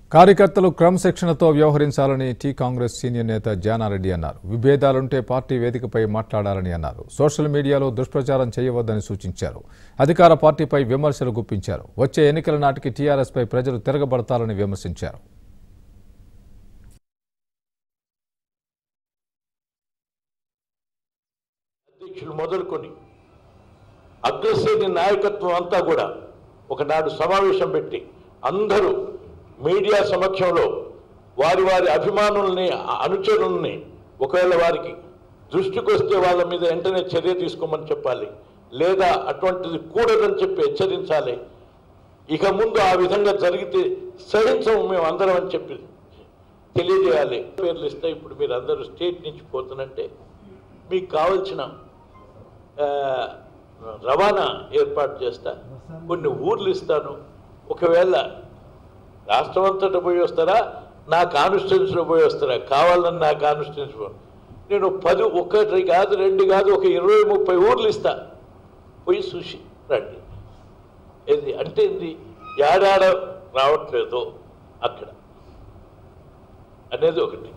కార్యకర్తలు క్రమశిక్షణతో వ్యవహరించాలని టీ కాంగ్రెస్ సీనియర్ నేత జానారెడ్డి అన్నారు విభేదాలుంటే పార్టీ వేదికపై మాట్లాడాలని అన్నారు సోషల్ మీడియాలో దుష్ప్రచారం చేయవద్దని సూచించారు అధికార పార్టీపై విమర్శలు గుప్పించారు వచ్చే ఎన్నికల నాటికి టీఆర్ఎస్పై ప్రజలు తిరగబడతారని విమర్శించారు అధ్యక్షులు మొదలుకొని అగ్రశ్రేణి నాయకత్వం అంతా కూడా ఒకనాడు సమావేశం పెట్టి అందరూ మీడియా సమక్షంలో వారి వారి అభిమానుల్ని అనుచరుల్ని ఒకవేళ వారికి దృష్టికి వస్తే వాళ్ళ మీద వెంటనే చర్య తీసుకోమని చెప్పాలి లేదా అటువంటిది కూడదని చెప్పి హెచ్చరించాలి ఇక ముందు ఆ విధంగా జరిగితే సహించము మేము అందరం అని చెప్పి తెలియజేయాలి పేర్లు ఇస్తే ఇప్పుడు మీరు అందరూ స్టేట్ నుంచి పోతున్నట్టే మీకు కావలసిన ఆ, రవాణా ఏర్పాటు చేస్తా కొన్ని ఊర్లు ఇస్తాను ఒకవేళ రాష్ట్రం అంతటా పోయి వస్తారా నా కాన్స్టిట్యున్సీలో పోయి వస్తారా కావాలని నా కాన్స్టిట్యున్సీ నేను పది ఒకటి కాదు రెండు కాదు ఒక ఇరవై ముప్పై ఊర్లు ఇస్తా పోయి చూసి రండి ఏంది అంటే ఏంది ఏడాడ రావట్లేదో అక్కడ అనేది ఒకటి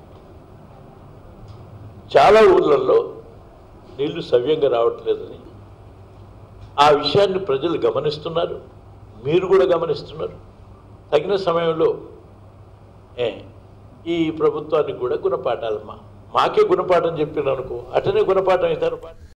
చాలా ఊర్లలో నీళ్లు సవ్యంగా రావట్లేదని ఆ విషయాన్ని ప్రజలు గమనిస్తున్నారు మీరు కూడా గమనిస్తున్నారు తగిన సమయంలో ఏ, ఈ ప్రభుత్వానికి కూడా గుణపాఠాలమ్మా మాకే గుణపాఠం చెప్పిన అనుకో అటనే గుణపాఠం అవుతారు